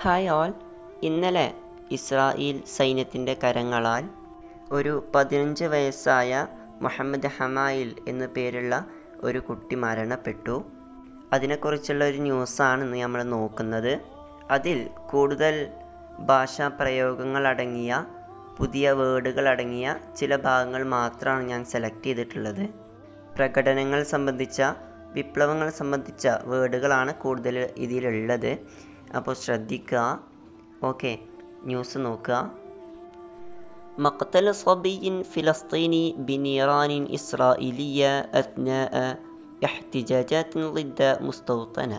hi all ഇന്നലെ Israel സൈന്യത്തിൻ്റെ കരങ്ങളാൽ ഒരു പതിനഞ്ച് വയസ്സായ മുഹമ്മദ് ഹമായിൽ എന്നു പേരുള്ള ഒരു കുട്ടി മരണപ്പെട്ടു അതിനെക്കുറിച്ചുള്ള ഒരു ന്യൂസാണ് ഇന്ന് നമ്മൾ നോക്കുന്നത് അതിൽ കൂടുതൽ ഭാഷാ പ്രയോഗങ്ങളടങ്ങിയ പുതിയ വേർഡുകൾ അടങ്ങിയ ചില ഭാഗങ്ങൾ മാത്രമാണ് ഞാൻ സെലക്ട് ചെയ്തിട്ടുള്ളത് പ്രകടനങ്ങൾ സംബന്ധിച്ച വിപ്ലവങ്ങൾ സംബന്ധിച്ച വേർഡുകളാണ് കൂടുതൽ ഇതിലുള്ളത് അപ്പോൾ ശ്രദ്ധിക്കുക ഓക്കെ ന്യൂസ് നോക്കുക مقتل صبي فلسطيني بنيران إسرائيلية أثناء احتجاجات ضد مستوطنة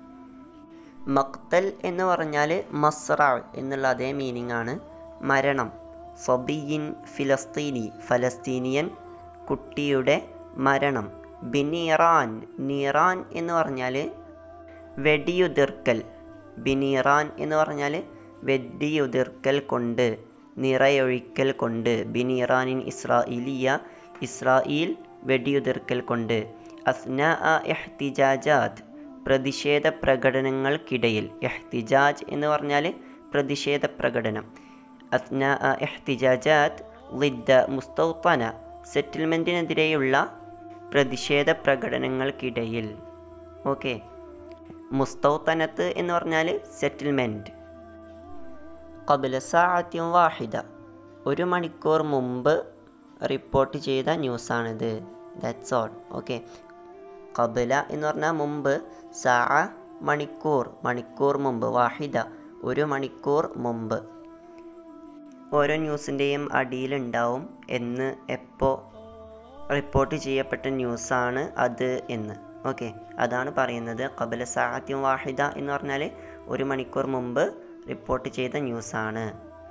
മക്തൽ എന്ന് പറഞ്ഞാൽ മസ്റ എന്നുള്ള അതേ മീനിങ് ആണ് മരണം സബിയിൻ ഫിലസ്തീനി ഫലസ്തീനിയൻ കുട്ടിയുടെ മരണം ബിനീറാൻ നീറാൻ എന്ന് പറഞ്ഞാൽ വെടിയുതിർക്കൽ ബിനീറാൻ എന്ന് പറഞ്ഞാൽ വെടിയുതിർക്കൽ കൊണ്ട് നിറയൊഴിക്കൽ കൊണ്ട് ബിനീറാനിൻ ഇസ്രായേലിയ ഇസ്രായേൽ വെടിയുതിർക്കൽ കൊണ്ട് അസ്ന എഹ്തിജാജാദ് പ്രതിഷേധ പ്രകടനങ്ങൾക്കിടയിൽ എഹ്തിജാജ് എന്ന് പറഞ്ഞാൽ പ്രതിഷേധ പ്രകടനം അസ്ന എഹ്തിജാജാദ് ലിദ്ദ മുസ്തൗത്തന സെറ്റിൽമെൻറ്റിനെതിരെയുള്ള പ്രതിഷേധ പ്രകടനങ്ങൾക്കിടയിൽ ഓക്കെ മുസ്തൗത്തനത്ത് എന്ന് പറഞ്ഞാൽ സെറ്റിൽമെൻറ്റ് കബില സാഅത്തിൻ വാഹിദ ഒരു മണിക്കൂർ മുമ്പ് റിപ്പോർട്ട് ചെയ്ത ന്യൂസാണിത് ദാറ്റ്സ് ഓൾ ഓക്കെ കബില എന്ന് പറഞ്ഞാൽ മുമ്പ് സാ മണിക്കൂർ മണിക്കൂർ മുമ്പ് വാഹിദ ഒരു മണിക്കൂർ മുമ്പ് ഓരോ ന്യൂസിൻ്റെയും അടിയിലുണ്ടാവും എന്ന് എപ്പോൾ റിപ്പോർട്ട് ചെയ്യപ്പെട്ട ന്യൂസാണ് അത് എന്ന് ഓക്കെ അതാണ് പറയുന്നത് കബല സാഹത്യം വാഹിദ എന്ന് പറഞ്ഞാൽ ഒരു മണിക്കൂർ മുമ്പ് റിപ്പോർട്ട് ചെയ്ത ന്യൂസാണ്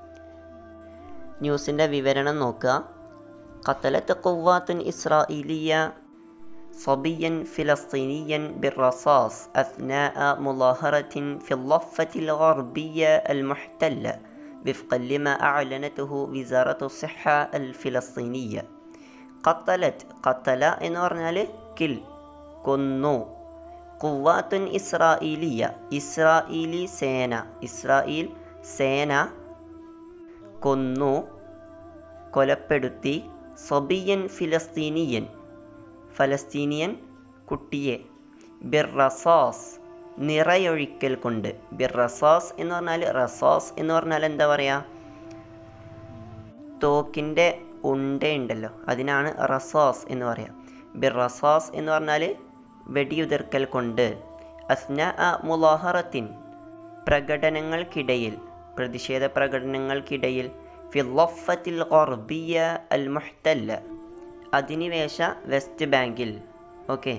ന്യൂസിൻ്റെ വിവരണം നോക്കുക قتلت قوات إسرائيلية صبيا فلسطينيا بالرصاص أثناء مظاهرة في الضفة الغربية المحتلة وفقا لما أعلنته وزارة الصحة الفلسطينية قتلت قتل എന്ന് പറഞ്ഞാൽ കിൽ കൊന്നു കുവാത്തുൻ ഇസ്രായേലിയ ഇസ്രായേലി സേന ഇസ്രായേൽ സേന കൊന്നു കൊലപ്പെടുത്തി സബിയൻ ഫിലസ്തീനിയൻ ഫലസ്തീനിയൻ കുട്ടിയെ ബിർറസാസ് നിറയൊഴിക്കൽ കൊണ്ട് ബിർറസാസ് എന്ന് പറഞ്ഞാൽ റസാസ് എന്ന് പറഞ്ഞാൽ എന്താ പറയുക തോക്കിൻ്റെ ഉണ്ടയുണ്ടല്ലോ അതിനാണ് റസാസ് എന്ന് പറയാം ബിർറസാസ് എന്ന് പറഞ്ഞാൽ വെടിയുതിർക്കൽ കൊണ്ട് അസ്ന അ മുലാഹറത്തിൻ പ്രകടനങ്ങൾക്കിടയിൽ പ്രതിഷേധ പ്രകടനങ്ങൾക്കിടയിൽ ഫില്ലഫത്തിൽ ഗർബിയ അൽ മുഹ്തല്ല അധിനിവേശ വെസ്റ്റ് ബാങ്കിൽ ഓക്കെ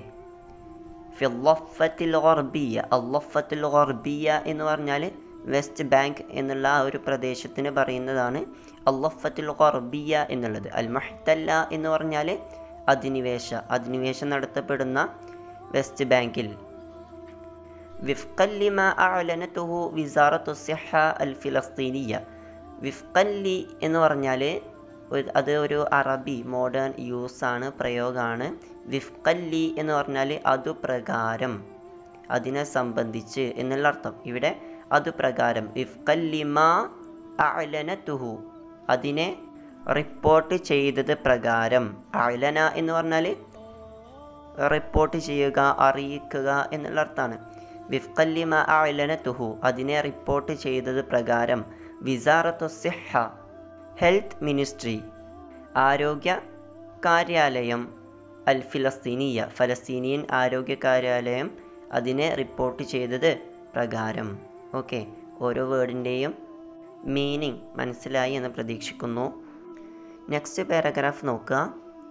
ഫില്ലഫത്തിൽ ഗർബിയ അല്ലഫത്തുൽ ഗർബിയ എന്ന് പറഞ്ഞാൽ വെസ്റ്റ് ബാങ്ക് എന്നുള്ള ആ ഒരു പ്രദേശത്തിന് പറയുന്നതാണ് അല്ലഫത്തുൽ ഗർബിയ എന്നുള്ളത് അൽ മുഹ്തല്ല എന്ന് പറഞ്ഞാൽ അധിനിവേശ അധിനിവേശം നടത്തപ്പെടുന്ന വെസ്റ്റ് ബാങ്കിൽ വിഫ്കല്ലിമ അഅലനതുഹു വിസാറത്തു സിഹ അൽ ഫിലസ്തീനിയ വിഫ്കല്ലി എന്ന് പറഞ്ഞാൽ അത് ഒരു അറബി മോഡേൺ യൂസ് ആണ് പ്രയോഗമാണ് വിഫ്കല്ലി എന്ന് പറഞ്ഞാൽ അതുപ്രകാരം അതിനെ സംബന്ധിച്ച് എന്നുള്ള അർത്ഥം ഇവിടെ അതുപ്രകാരം വിഫ്കല്ലിമ അഅലനതുഹു അതിനെ റിപ്പോർട്ട് ചെയ്തത് പ്രകാരം അലന എന്ന് പറഞ്ഞാൽ റിപ്പോർട്ട് ചെയ്യുക അറിയിക്കുക എന്നുള്ള അർത്ഥമാണ് വിഫ്കല്ലിമ അലന തുഹു അതിനെ റിപ്പോർട്ട് ചെയ്തത് പ്രകാരം വിസാറത്തു സിഹ ഹെൽത്ത് മിനിസ്ട്രി ആരോഗ്യ കാര്യാലയം അൽ ഫിലസ്തീനിയ ഫലസ്തീനിയൻ ആരോഗ്യ കാര്യാലയം അതിനെ റിപ്പോർട്ട് ചെയ്തത് പ്രകാരം ഓക്കെ ഓരോ വേർഡിൻ്റെയും മീനിങ് മനസ്സിലായി എന്ന് പ്രതീക്ഷിക്കുന്നു നെക്സ്റ്റ് പാരഗ്രാഫ് നോക്കുക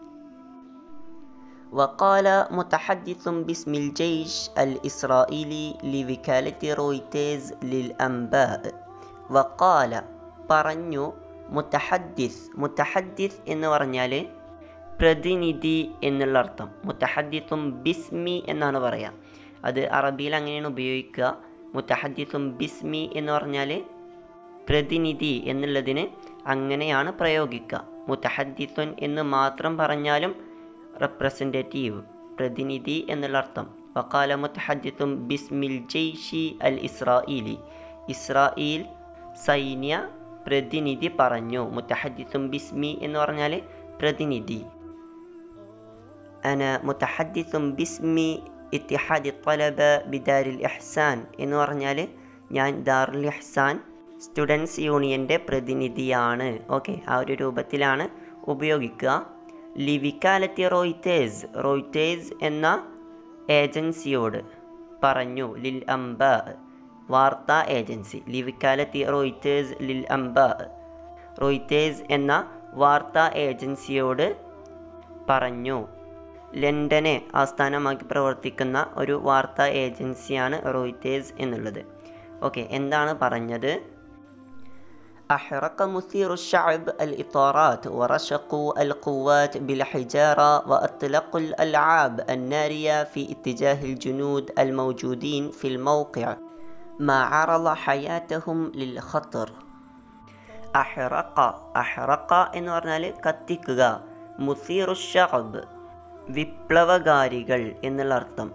وقال متحدث باسم الجيش الإسرائيلي لوكالة رويترز للأنباء وقال പറഞ്ഞു മുത്തഹദ്ദിസ് മുത്തഹദ്ദിസ് എന്ന് പറഞ്ഞാൽ പ്രതിനിധി എന്നുള്ള അർത്ഥം മുത്തഹദ്ദിസും ബിസ്മി എന്നാണ് പറയുക അത് അറബിയിൽ അങ്ങനെയാണ് ഉപയോഗിക്കുക മുത്തഹദ്ദിസും ബിസ്മി എന്ന് പറഞ്ഞാൽ പ്രതിനിധി എന്നുള്ളതിന് അങ്ങനെയാണ് പ്രയോഗിക്കുക മുത്തഹദ്ദിസുൻ എന്ന് മാത്രം പറഞ്ഞാലും റെപ്രസെൻറ്റേറ്റീവ് പ്രതിനിധി എന്നുള്ള അർത്ഥം വക്കാല മുത്തഹദ്ദിത്തും ബിസ്മിൽ ജെയ്ഷി അൽ ഇസ്രായേലി ഇസ്രായേൽ സൈന്യ പ്രതിനിധി പറഞ്ഞു മുത്തഹദ്ദിസും ബിസ്മി എന്ന് പറഞ്ഞാൽ പ്രതിനിധി അന മുത്തഹദ്ദിസും ബിസ്മി ഇത്തിഹാദി തലബ ബിദാരിൽ ഇഹ്സാൻ എന്ന് പറഞ്ഞാൽ ഞാൻ ദാറുൽ ഇഹ്സാൻ സ്റ്റുഡൻസ് യൂണിയൻ്റെ പ്രതിനിധിയാണ് ഓക്കെ ആ ഒരു രൂപത്തിലാണ് ഉപയോഗിക്കുക ലിവിക്കാലത്തി റോയിറ്റേഴ്സ് റോയിറ്റേഴ്സ് എന്ന ഏജൻസിയോട് പറഞ്ഞു ലിൽ അംബ വാർത്താ ഏജൻസി ലിവിക്കാലത്തി റോയിറ്റേഴ്സ് ലിൽ അംബ റോയിറ്റേഴ്സ് എന്ന വാർത്താ ഏജൻസിയോട് പറഞ്ഞു ലണ്ടനെ ആസ്ഥാനമാക്കി പ്രവർത്തിക്കുന്ന ഒരു വാർത്താ ഏജൻസിയാണ് റോയിറ്റേഴ്സ് എന്നുള്ളത് ഓക്കെ എന്താണ് പറഞ്ഞത് أحرق مثير الشعب الإطارات ورشقوا القوات بالحجارة وأطلقوا الألعاب النارية في اتجاه الجنود الموجودين في الموقع ما عرض حياتهم للخطر أحرق أحرق എന്ന് പറഞ്ഞാൽ കത്തിക്കുക മുസീറു ഷഅബ് വിപ്ലവകാരികൾ എന്നുള്ള അർത്ഥം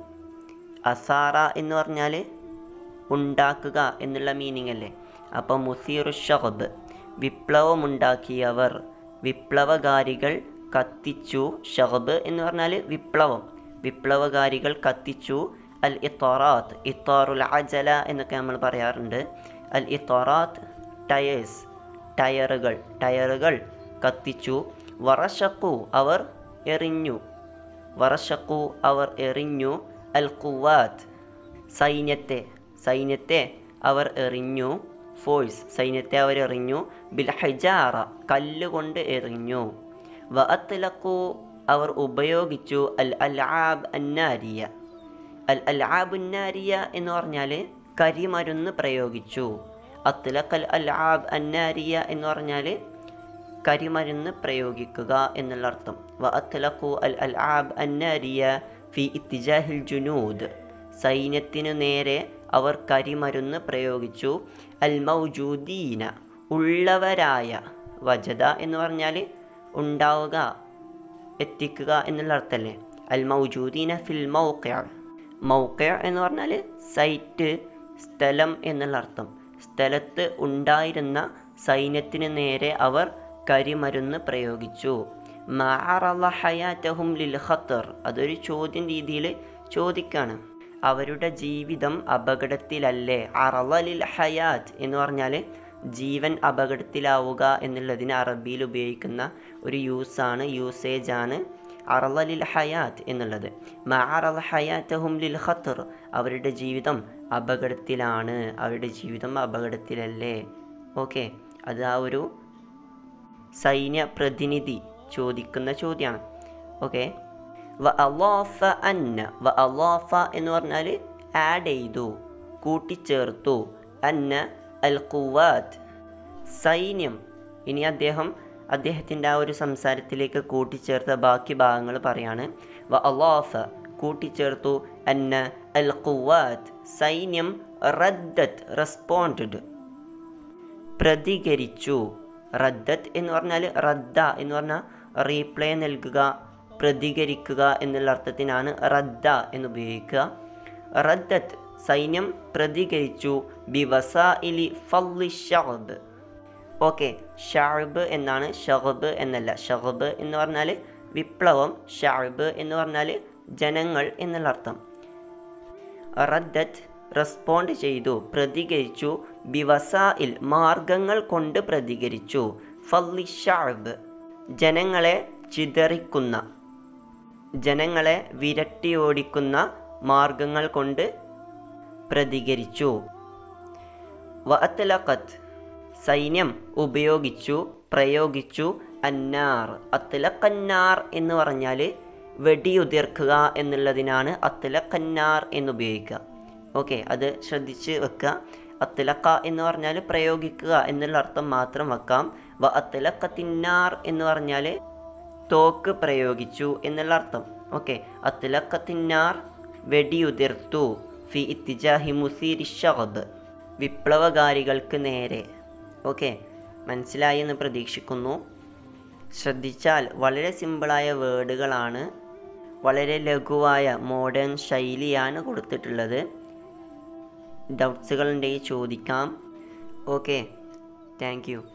അസാറ എന്ന് പറഞ്ഞാൽ ഉണ്ടാക്കുക എന്നുള്ള മീനിങ് അല്ലേ അപ്പോൾ മുസീറു ഷഹബ് വിപ്ലവമുണ്ടാക്കിയവർ വിപ്ലവകാരികൾ കത്തിച്ചു ഷഹബ് എന്ന് പറഞ്ഞാൽ വിപ്ലവം വിപ്ലവകാരികൾ കത്തിച്ചു അൽ ഇത്തോറാത്ത് ഇത്തോറുൽ അജല എന്നൊക്കെ നമ്മൾ പറയാറുണ്ട് അൽ ഇത്തോറാത്ത് ടയേഴ്സ് ടയറുകൾ ടയറുകൾ കത്തിച്ചു വറഷക്കു അവർ എറിഞ്ഞു വറഷക്കു അവർ എറിഞ്ഞു അൽ കുവാത്ത് സൈന്യത്തെ സൈന്യത്തെ അവർ എറിഞ്ഞു ഫോഴ്സ് സൈന്യത്തെ അവർ എറിഞ്ഞു ബിൽ ഹജാറ കല്ലുകൊണ്ട് എറിഞ്ഞു വ അത്ലക്കു അവർ ഉപയോഗിച്ചു അൽ അൽ ആബ് അന്നാരിയ അൽ അൽ ആബ് അന്നാരിയ എന്ന് പറഞ്ഞാൽ കരിമരുന്ന് പ്രയോഗിച്ചു അത്ലക്കൽ അൽ ആബ് അന്നാരിയ എന്ന് പറഞ്ഞാൽ കരിമരുന്ന് പ്രയോഗിക്കുക എന്നുള്ള അർത്ഥം വ അത്ലക്കു അൽ അൽ ആബ് അന്നാരിയ ഫി ഇത്തിജാഹിൽ ജുനൂദ് സൈന്യത്തിനു നേരെ അവർ കരിമരുന്ന് പ്രയോഗിച്ചു അൽ മൗജൂദീന ഉള്ളവരായ വജത എന്ന് പറഞ്ഞാൽ ഉണ്ടാവുക എത്തിക്കുക എന്നുള്ള അർത്ഥമല്ലേ അൽ മൗജൂദീന ഫിൽ മൗക്ക മൗക്ക എന്ന് പറഞ്ഞാൽ സൈറ്റ് സ്ഥലം എന്നുള്ള അർത്ഥം സ്ഥലത്ത് ഉണ്ടായിരുന്ന സൈന്യത്തിന് നേരെ അവർ കരിമരുന്ന് പ്രയോഗിച്ചു മഅറള ഹയാറ്റഹും ലിൽ ഖത്തർ അതൊരു ചോദ്യം രീതിയിൽ ചോദിക്കാണ് അവരുടെ ജീവിതം അപകടത്തിലല്ലേ അറളലിൽ ഹയാത്ത് എന്ന് പറഞ്ഞാൽ ജീവൻ അപകടത്തിലാവുക എന്നുള്ളതിന് അറബിയിൽ ഉപയോഗിക്കുന്ന ഒരു യൂസാണ് യൂസേജ് ആണ് അറളലിൽ ഹയാത്ത് എന്നുള്ളത് മഅറൽ ഹയാത്തഹും ലിൽ ഖത്തർ അവരുടെ ജീവിതം അപകടത്തിലാണ് അവരുടെ ജീവിതം അപകടത്തിലല്ലേ ഓക്കെ അത് ആ ഒരു സൈന്യ പ്രതിനിധി ചോദിക്കുന്ന ചോദ്യമാണ് ഓക്കെ വ അള്ളാഫ അന്ന വ അള്ളാഫ എന്ന് പറഞ്ഞാൽ ആഡ് ചെയ്തു കൂട്ടിച്ചേർത്തു അന്ന അൽ കുവാത്ത് സൈന്യം ഇനി അദ്ദേഹം അദ്ദേഹത്തിൻ്റെ ആ ഒരു സംസാരത്തിലേക്ക് കൂട്ടിച്ചേർത്ത ബാക്കി ഭാഗങ്ങൾ പറയാണ് വ അള്ളാഫ കൂട്ടിച്ചേർത്തു അന്ന അൽ കുവാത്ത് സൈന്യം റദ്ദത്ത് റെസ്പോണ്ടഡ് പ്രതികരിച്ചു റദ്ദത്ത് എന്ന് പറഞ്ഞാൽ റദ്ദ എന്ന് പറഞ്ഞാൽ റീപ്ലൈ നൽകുക പ്രതികരിക്കുക എന്നുള്ള അർത്ഥത്തിനാണ് റദ്ദ എന്ന് ഉപയോഗിക്കുക റദ്ദത്ത് സൈന്യം പ്രതികരിച്ചു ബിവസ ഇലി ഫല്ലി ഷഹബ് ഓക്കെ ഷാബ് എന്നാണ് ഷഹബ് എന്നല്ല ഷഹബ് എന്ന് പറഞ്ഞാൽ വിപ്ലവം ഷാബ് എന്ന് പറഞ്ഞാൽ ജനങ്ങൾ എന്നുള്ള അർത്ഥം റദ്ദത്ത് റെസ്പോണ്ട് ചെയ്തു പ്രതികരിച്ചു ബിവസായിൽ മാർഗങ്ങൾ കൊണ്ട് പ്രതികരിച്ചു ഫല്ലി ഷാബ് ജനങ്ങളെ ചിതറിക്കുന്ന ജനങ്ങളെ വിരട്ടി ഓടിക്കുന്ന മാർഗങ്ങൾ കൊണ്ട് പ്രതികരിച്ചു വഅത്ലഖത്ത് സൈന്യം ഉപയോഗിച്ചു പ്രയോഗിച്ചു അന്നാർ അത്ലഖന്നാർ എന്ന് പറഞ്ഞാൽ വെടിയുതിർക്കുക എന്നുള്ളതിനാണ് അത്ലഖന്നാർ എന്ന് ഉപയോഗിക്കുക ഓക്കെ അത് ശ്രദ്ധിച്ച് വെക്കുക അത്ലക്ക എന്ന് പറഞ്ഞാൽ പ്രയോഗിക്കുക എന്നുള്ള അർത്ഥം മാത്രം വെക്കാം വ അത്ലക്കത്തിന്നാർ എന്ന് പറഞ്ഞാൽ തോക്ക് പ്രയോഗിച്ചു എന്നുള്ള അർത്ഥം ഓക്കെ അത്ലക്കത്തിന്നാർ വെടിയുതിർത്തു ഫി ഇത്തിജാഹി മുസീരി ഷഹബ് വിപ്ലവകാരികൾക്ക് നേരെ ഓക്കെ മനസ്സിലായി എന്ന് പ്രതീക്ഷിക്കുന്നു ശ്രദ്ധിച്ചാൽ വളരെ സിമ്പിളായ വേർഡുകളാണ് വളരെ ലഘുവായ മോഡേൺ ശൈലിയാണ് കൊടുത്തിട്ടുള്ളത് ഡൗട്ട്സുകൾ ഉണ്ടെങ്കിൽ ചോദിക്കാം ഓക്കെ താങ്ക് യു